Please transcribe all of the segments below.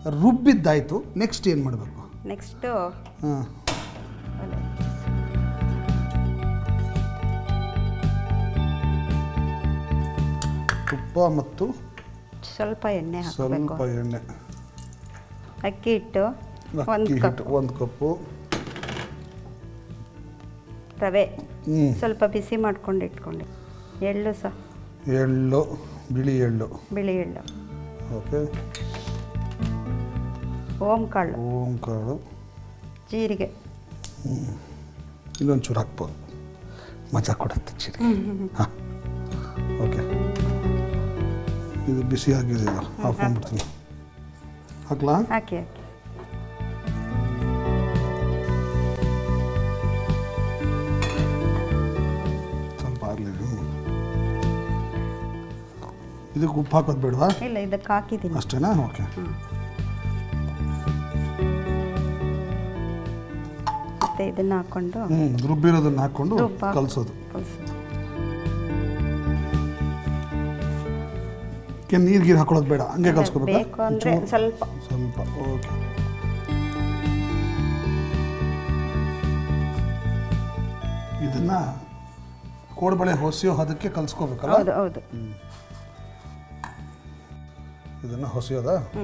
ರುಬ್ಬಿದ್ದಾಯಿತು next ಏನು ಮಾಡಬೇಕು next ಹಾಂ ತುಪ್ಪ ಮತ್ತು ಸ್ವಲ್ಪ ಎಣ್ಣೆ ಹಾಕಬೇಕು ಸ್ವಲ್ಪ ಎಣ್ಣೆ ಅಕ್ಕಿ ಹಿಟ್ಟು ಅಕ್ಕಿ ಒಂದು ಕಪ್ ಹಿಟ್ಟು ಒಂದು ಕಪ್ಪು ರವೆ ಹ್ಞೂ ಸ್ವಲ್ಪ ಬಿಸಿ ಮಾಡ್ಕೊಂಡು ಇಟ್ಕೊಂಡೆ ಎಳ್ಳು ಸಹ ಎಳ್ಳು ಬಿಳಿ ಎಳ್ಳು ಬಿಳಿ ಎಳ್ಳು ಓಕೆ ಓಂ ಕಾಳು ಓಂ ಕಾಳು ಜೀರಿಗೆ ಇನ್ನೊಂದು ಚೂರು ಹಾಕ್ಬೋದು ಮಜಾ ಕೊಡುತ್ತೆ ಚಿರಿ ಹಾಂ ಓಕೆ ಇದು ಬಿಸಿ ಆಗಿದೆ ಇದು ಆಫ್ ಮಾಡ್ಬಿಡ್ತೀನಿ ಹಾಕ್ಲಾ ಹಾಕಿ ಹಾಕಿ ಸ್ವಲ್ಪ ಆಗಲಿ ಇದಕ್ಕೆ ಉಪ್ಪು ಹಾಕೋದು ಬೇಡವಾ ಇಲ್ಲ ಇದಕ್ಕೆ ಹಾಕಿದ್ದೀನಿ ಅಷ್ಟೇನಾ ಓಕೆ ಮತ್ತೆ ಇದನ್ನು ಹಾಕ್ಕೊಂಡು ಹ್ಞೂ ರುಬ್ಬಿರೋದನ್ನ ಹಾಕ್ಕೊಂಡು ರುಬ್ಬ ಹಾಕ್- ಕಲಿಸೋದು ಕಲ್ಸು ಕೆ ನೀರು ಗೀರು ಹಾಕೊಳ್ಳೋದು ಬೇಡ ಹಂಗೆ ಕಲ್ಸ್ಕೋಬೇಕಾ ಬೇಕು ಅಂದರೆ ಸ್ವಲ್ಪ ಸ್ವಲ್ಪ ಓಕೆ ಇದನ್ನ ಕೋಡ್ಬಳೆ ಹೊಸಿಯೋ ಅದಕ್ಕೆ ಕಲ್ಸ್ಕೋಬೇಕಲ್ಲ ಹೌದು ಹೌದು ಇದನ್ನ ಹೊಸಿಯೋದಾ ಹ್ಞೂ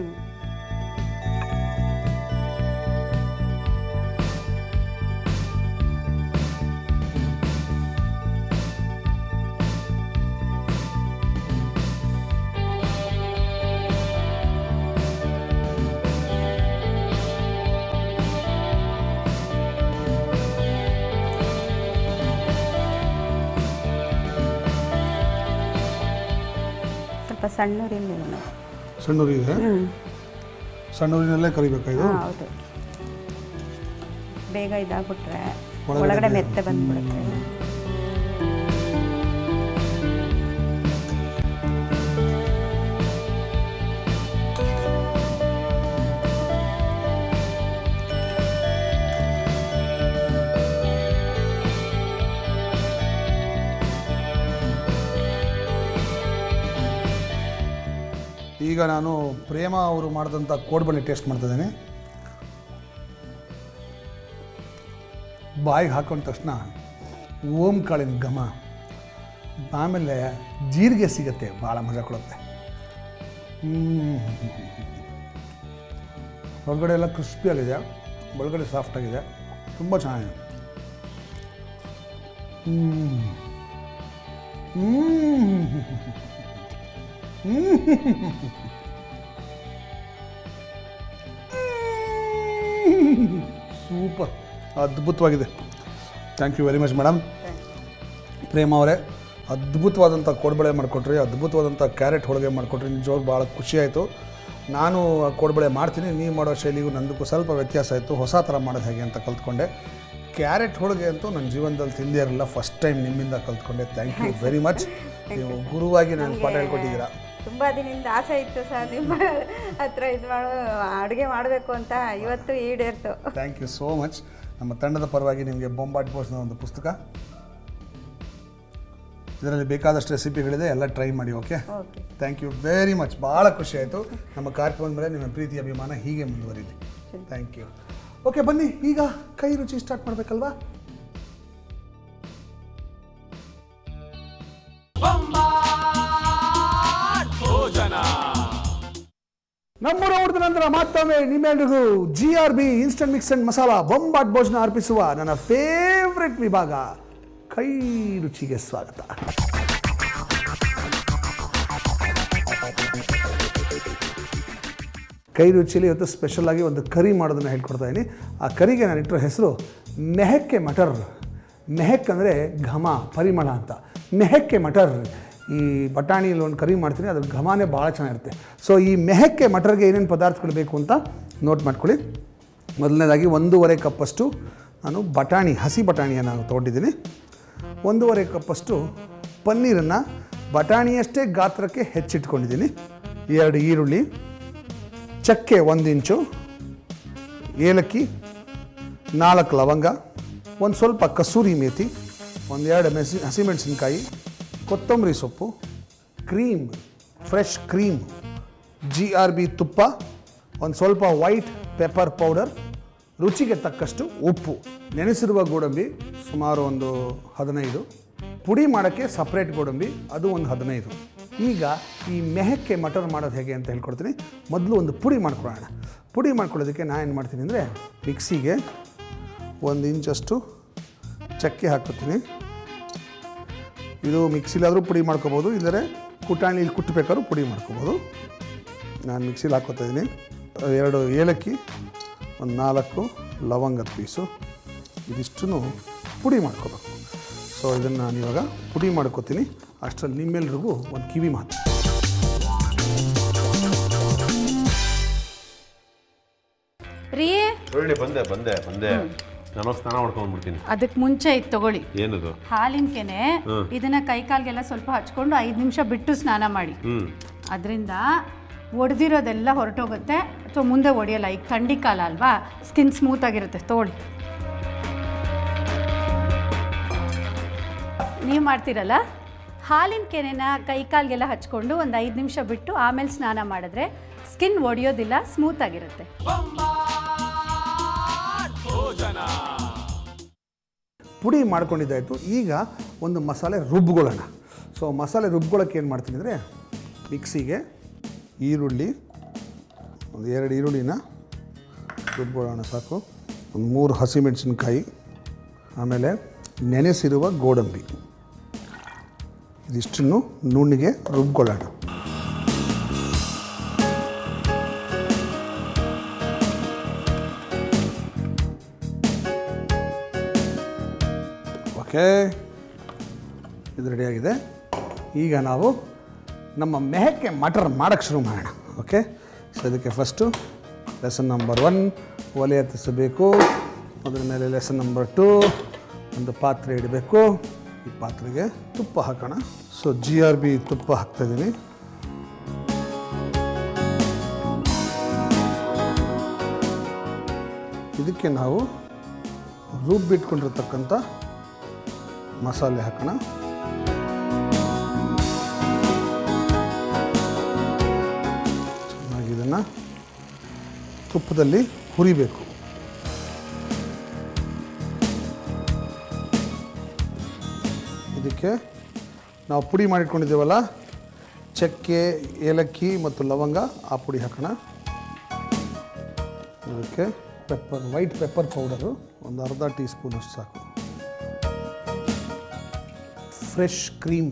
ಸ್ವಲ್ಪ ಸಣ್ಣ ಉರಿಲಿ ಸಣ್ಣ ಉರಿ ಇದೆ ಹ್ಞೂ ಸಣ್ಣ ಉರಿನಲ್ಲೇ ಕರಿಬೇಕಾ ಇದು ಹಾಂ ಹೌದು ಬೇಗ ಇದಾಗ್ಬಿಟ್ರೆ ಒಳಗಡೆ ಒಳಗಡೆ ಬೇಗ- ಮೆತ್ತೆ ಬಂದ್ಬಿಡುತ್ತೆ ಈಗ ನಾನು ಪ್ರೇಮ ಅವರು ಮಾಡಿದಂಥ ಕೋಡ್ಬಳೆ ಟೇಸ್ಟ್ ಮಾಡ್ತಾ ಇದ್ದೀನಿ ಬಾಯಿಗೆ ಹಾಕೊಂಡ ತಕ್ಷಣ ಓಂ ಕಾಳಿನ ಘಮ ಆಮೇಲೆ ಜೀರಿಗೆ ಸಿಗತ್ತೆ ಭಾಳ ಮಜಾ ಕೊಡುತ್ತೆ ಹ್ಮ್. ಹೊರಗಡೆ ಎಲ್ಲ ಕ್ರಿಸ್ಪಿ ಆಗಿದೆ ಒಳಗಡೆ ಸಾಫ್ಟ್ ಆಗಿದೆ ತುಂಬ ಚೆನ್ನಾಗಿದೆ ಹ್ಮ್. ಹ್ಮ್. ಸೂಪರ್ ಅದ್ಭುತವಾಗಿದೆ thank you very much madam Prema ಅವರೇ ಅದ್ಭುತವಾದಂಥ ಕೋಡ್ಬಳೆ ಮಾಡಿಕೊಟ್ರಿ ಅದ್ಭುತವಾದಂಥ ಕ್ಯಾರೆಟ್ ಹೋಳಿಗೆ ಮಾಡಿಕೊಟ್ರಿ ನಿಜವಾಗಿ ಭಾಳ ಖುಷಿ ಆಯಿತು ನಾನು ಆ ಕೋಡ್ಬಳೆ ಮಾಡ್ತೀನಿ ನೀವು ಮಾಡೋ ಶೈಲಿಗೂ ನಂದಕ್ಕೂ ಸ್ವಲ್ಪ ವ್ಯತ್ಯಾಸ ಆಯಿತು ಹೊಸ ಥರ ಮಾಡೋದು ಹೇಗೆ ಅಂತ ಕಲ್ತ್ಕೊಂಡೆ ಕ್ಯಾರೆಟ್ ಹೋಳಿಗೆ ಅಂತೂ ನನ್ನ ಜೀವನದಲ್ಲಿ ತಿಂದೇ ಇರಲಿಲ್ಲ ಫಸ್ಟ್ ಟೈಮ್ ನಿಮ್ಮಿಂದ ಕಲ್ತ್ಕೊಂಡೆ ಥ್ಯಾಂಕ್ ಯು ವೆರಿ ಮಚ್ ನೀವು ಗುರುವಾಗಿ ನನಗೆ ಪಾಠ ಹೇಳ್ಕೊಟ್ಟಿದ್ದೀರಾ ತುಂಬ ದಿನದಿಂದ ಆಸೆ ಇತ್ತು ಸರ್ ನಿಮ್ಮ ಹತ್ರ ಇದು ಮಾಡೋ ಅಡುಗೆ ಮಾಡಬೇಕು ಅಂತ ಇವತ್ತು ಈಡೇರ್ತು ಥ್ಯಾಂಕ್ ಯು ಸೋ ಮಚ್ ನಮ್ಮ ತಂಡದ ಪರವಾಗಿ ನಿಮಗೆ ಬೊಂಬಾಟ್ ಬೋಸ್ನ ಒಂದು ಪುಸ್ತಕ ಇದರಲ್ಲಿ ಬೇಕಾದಷ್ಟು ರೆಸಿಪಿಗಳಿದೆ ಎಲ್ಲ ಟ್ರೈ ಮಾಡಿ okay okay thank you very much ಭಾಳ ಖುಷಿ ಆಯಿತು ನಮ್ಮ ಕಾರ್ಯಕ್ರಮದ ಮೇಲೆ ನಿಮ್ಮ ಪ್ರೀತಿ ಅಭಿಮಾನ ಹೀಗೆ ಮುಂದುವರಿಲಿ ಥ್ಯಾಂಕ್ ಯು ಓಕೆ ಬನ್ನಿ ಈಗ ಕೈ ರುಚಿ ಸ್ಟಾರ್ಟ್ ಮಾಡಬೇಕಲ್ವಾ ನಮ್ಮೂರ ಊಟದ ನಂತರ ಮತ್ತೊಮ್ಮೆ ನಿಮ್ಮೆಲ್ರಿಗೂ G R B instant mix and masala Bombat Bhojana ಅರ್ಪಿಸುವ ನನ್ನ ಫೇವ್ರೆಟ್ ವಿಭಾಗ ಕೈ ರುಚಿಗೆ ಸ್ವಾಗತ ಕೈ ರುಚಿಯಲ್ಲಿ ಇವತ್ತು ಸ್ಪೆಷಲ್ ಆಗಿ ಒಂದು ಕರಿ ಮಾಡೋದನ್ನು ಹೇಳ್ಕೊಡ್ತಾ ಇದ್ದೀನಿ ಆ ಕರಿಗೆ ನಾನು ಇಟ್ಟಿರೋ ಹೆಸರು ಮೆಹಕ್ಕೆ ಮಟರ್ ಮೆಹಕ್ ಅಂದರೆ ಘಮ ಪರಿಮಳ ಅಂತ ಮೆಹಕ್ಕೆ ಮಟರ್ ಈ ಬಟಾಣಿಯಲ್ಲಿ ಒಂದು ಕರಿ ಮಾಡ್ತೀನಿ ಅದ್ರ ಘಮನೇ ಭಾಳ ಚೆನ್ನಾಗಿರುತ್ತೆ ಸೊ ಈ ಮೆಹಕ್ಕೆ ಮಟರ್ಗೆ ಏನೇನು ಪದಾರ್ಥಗಳು ಬೇಕು ಅಂತ ನೋಟ್ ಮಾಡ್ಕೊಳ್ಳಿ ಮೊದಲನೇದಾಗಿ ಒಂದೂವರೆ ಕಪ್ಪಷ್ಟು ನಾನು ಬಟಾಣಿ ಹಸಿ ಬಟಾಣಿಯನ್ನು ತೊಗೊಂಡಿದ್ದೀನಿ ಒಂದೂವರೆ ಕಪ್ಪಷ್ಟು ಪನ್ನೀರನ್ನು ಬಟಾಣಿಯಷ್ಟೇ ಗಾತ್ರಕ್ಕೆ ಹೆಚ್ಚಿಟ್ಕೊಂಡಿದ್ದೀನಿ ಎರಡು ಈರುಳ್ಳಿ ಚಕ್ಕೆ ಒಂದು ಇಂಚು ಏಲಕ್ಕಿ ನಾಲ್ಕು ಲವಂಗ ಒಂದು ಸ್ವಲ್ಪ ಕಸೂರಿ ಮೇಥಿ ಒಂದೆರಡು ಮೆಸಿ ಹಸಿಮೆಣಸಿನ್ಕಾಯಿ ಕೊತ್ತಂಬರಿ ಸೊಪ್ಪು cream fresh cream G R B ತುಪ್ಪ ಒಂದು ಸ್ವಲ್ಪ ವೈಟ್ ಪೆಪ್ಪರ್ ಪೌಡರ್ ರುಚಿಗೆ ತಕ್ಕಷ್ಟು ಉಪ್ಪು ನೆನೆಸಿರುವ ಗೋಡಂಬಿ ಸುಮಾರು ಒಂದು ಹದಿನೈದು ಪುಡಿ ಮಾಡೋಕ್ಕೆ ಸಪ್ರೇಟ್ ಗೋಡಂಬಿ ಅದು ಒಂದು ಹದಿನೈದು ಈಗ ಈ ಮೆಹಕ್ಕೆ ಮಟರ್ ಮಾಡೋದು ಹೇಗೆ ಅಂತ ಹೇಳ್ಕೊಡ್ತೀನಿ ಮೊದಲು ಒಂದು ಪುಡಿ ಮಾಡ್ಕೊಳ್ಳೋಣ ಪುಡಿ ಮಾಡ್ಕೊಳ್ಳೋದಕ್ಕೆ ನಾನು ಏನು ಮಾಡ್ತೀನಿ ಅಂದರೆ ಮಿಕ್ಸಿಗೆ ಒಂದು ಇಂಚಷ್ಟು ಚಕ್ಕೆ ಹಾಕ್ಕೊತೀನಿ ಇದು ಮಿಕ್ಸಿಲಾದರೂ ಪುಡಿ ಮಾಡ್ಕೋಬೋದು ಇಲ್ಲದ್ರೆ ಕುಟಾಣಿಲಿ ಕುಟ್ಟಬೇಕಾದ್ರೂ ಪುಡಿ ಮಾಡ್ಕೋಬೋದು ನಾನು ಮಿಕ್ಸಿಲಿ ಹಾಕ್ಕೊತಾ ಇದ್ದೀನಿ ಎರಡು ಏಲಕ್ಕಿ ಒಂದು ನಾಲ್ಕು ಲವಂಗದ ಪೀಸು ಇದಿಷ್ಟನ್ನು ಪುಡಿ ಮಾಡ್ಕೋಬೇಕು ಸೊ ಇದನ್ನು ನಾನು ಇವಾಗ ಪುಡಿ ಮಾಡ್ಕೋತೀನಿ ಅಷ್ಟರಲ್ಲಿ ನಿಮ್ಮೆಲ್ರಿಗೂ ಒಂದು ಕಿವಿ ಮಾತು ರೀ ಹೇಳಿ ಬಂದೆ ಬಂದೆ ಬಂದೆ ನಾನು ಸ್ನಾನ ಮಾಡ್ಕೊಂಡ್ಬಿಡ್ತೀನಿ ಅದಕ್ಕೆ ಮುಂಚೆ ಇದು ತಗೊಳ್ಳಿ ಏನದು ಹಾಲಿನ ಕೆನೆ ಇದನ್ನ ಕೈ ಕಾಲ್ಗೆಲ್ಲ ಸ್ವಲ್ಪ ಹಚ್ಕೊಂಡು ಐದು ನಿಮಿಷ ಬಿಟ್ಟು ಸ್ನಾನ ಮಾಡಿ ಹ್ಮ್ ಅದರಿಂದ ಒಡೆದಿರೋದೆಲ್ಲ ಹೊರಟೋಗುತ್ತೆ ಅಥವಾ ಮುಂದೆ ಒಡೆಯಲ್ಲ ಈಗ ಥಂಡಿ ಕಾಲ ಅಲ್ವಾ ಸ್ಕಿನ್ ಸ್ಮೂತ್ ಆಗಿರುತ್ತೆ ತಗೊಳ್ಳಿ ನೀವು ಮಾಡ್ತೀರಲ್ಲ ಹಾಲಿನ ಕೆನೆನ ಕೈ ಕಾಲ್ಗೆಲ್ಲ ಹಚ್ಕೊಂಡು ಒಂದು ಐದು ನಿಮಿಷ ಬಿಟ್ಟು ಆಮೇಲೆ ಸ್ನಾನ ಮಾಡಿದ್ರೆ ಸ್ಕಿನ್ ಒಡೆಯೋದಿಲ್ಲ ಸ್ಮೂತ್ ಆಗಿರುತ್ತೆ ಪುಡಿ ಮಾಡ್ಕೊಂಡಿದ್ದಾಯಿತು ಈಗ ಒಂದು ಮಸಾಲೆ ರುಬ್ಕೊಳ್ಳೋಣ ಸೊ ಮಸಾಲೆ ರುಬ್ಕೊಳ್ಳೋಕೆ ಏನು ಮಾಡ್ತೀನಿ ಅಂದರೆ ಮಿಕ್ಸಿಗೆ ಈರುಳ್ಳಿ ಒಂದು ಎರಡು ಈರುಳ್ಳಿನ ರುಬ್ಕೊಳ್ಳೋಣ ಸಾಕು ಒಂದು ಮೂರು ಹಸಿಮೆಣಸಿನ್ಕಾಯಿ ಆಮೇಲೆ ನೆನೆಸಿರುವ ಗೋಡಂಬಿ ಇದಿಷ್ಟನ್ನು ನುಣ್ಣಿಗೆ ರುಬ್ಕೊಳ್ಳೋಣ ಓಕೆ ಇದು ರೆಡಿಯಾಗಿದೆ ಈಗ ನಾವು ನಮ್ಮ ಮೆಹಕ್ಕೆ ಮಟರ್ ಮಾಡೋಕ್ಕೆ ಶುರು ಮಾಡೋಣ ಓಕೆ ಸೊ ಇದಕ್ಕೆ ಫಸ್ಟು ಲೆಸನ್ ನಂಬರ್ ಒನ್ ಒಲೆ ಹತ್ತಿಸಬೇಕು ಅದರ ಮೇಲೆ ಲೆಸನ್ ನಂಬರ್ ಟು ಒಂದು ಪಾತ್ರೆ ಇಡಬೇಕು ಈ ಪಾತ್ರೆಗೆ ತುಪ್ಪ ಹಾಕೋಣ ಸೊ ಜಿ ಆರ್ ಬಿ ತುಪ್ಪ ಹಾಕ್ತಾಯಿದ್ದೀನಿ ಇದಕ್ಕೆ ನಾವು ರುಬ್ಬಿಟ್ಕೊಂಡಿರ್ತಕ್ಕಂಥ ಮಸಾಲೆ ಹಾಕೋಣ ಚೆನ್ನಾಗಿ ಇದನ್ನು ತುಪ್ಪದಲ್ಲಿ ಹುರಿಬೇಕು ಇದಕ್ಕೆ ನಾವು ಪುಡಿ ಮಾಡಿಟ್ಕೊಂಡಿದ್ದೇವಲ್ಲ ಚಕ್ಕೆ ಏಲಕ್ಕಿ ಮತ್ತು ಲವಂಗ ಆ ಪುಡಿ ಹಾಕೋಣ ಇದಕ್ಕೆ ಪೆಪ್ಪರ್ ವೈಟ್ ಪೆಪ್ಪರ್ ಪೌಡರು ಒಂದು ಅರ್ಧ ಟೀ ಸ್ಪೂನ್ ಅಷ್ಟು ಸಾಕು fresh cream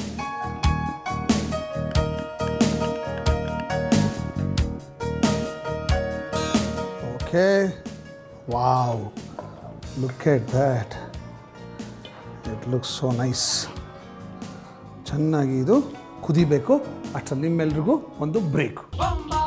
okay wow look at that it looks so nice ಚೆನ್ನಾಗಿ ಇದು ಕುದಿಬೇಕು ಅಷ್ಟರಲ್ಲಿ ನಿಮ್ಮೆಲ್ರಿಗೂ ಒಂದು ಬ್ರೇಕ್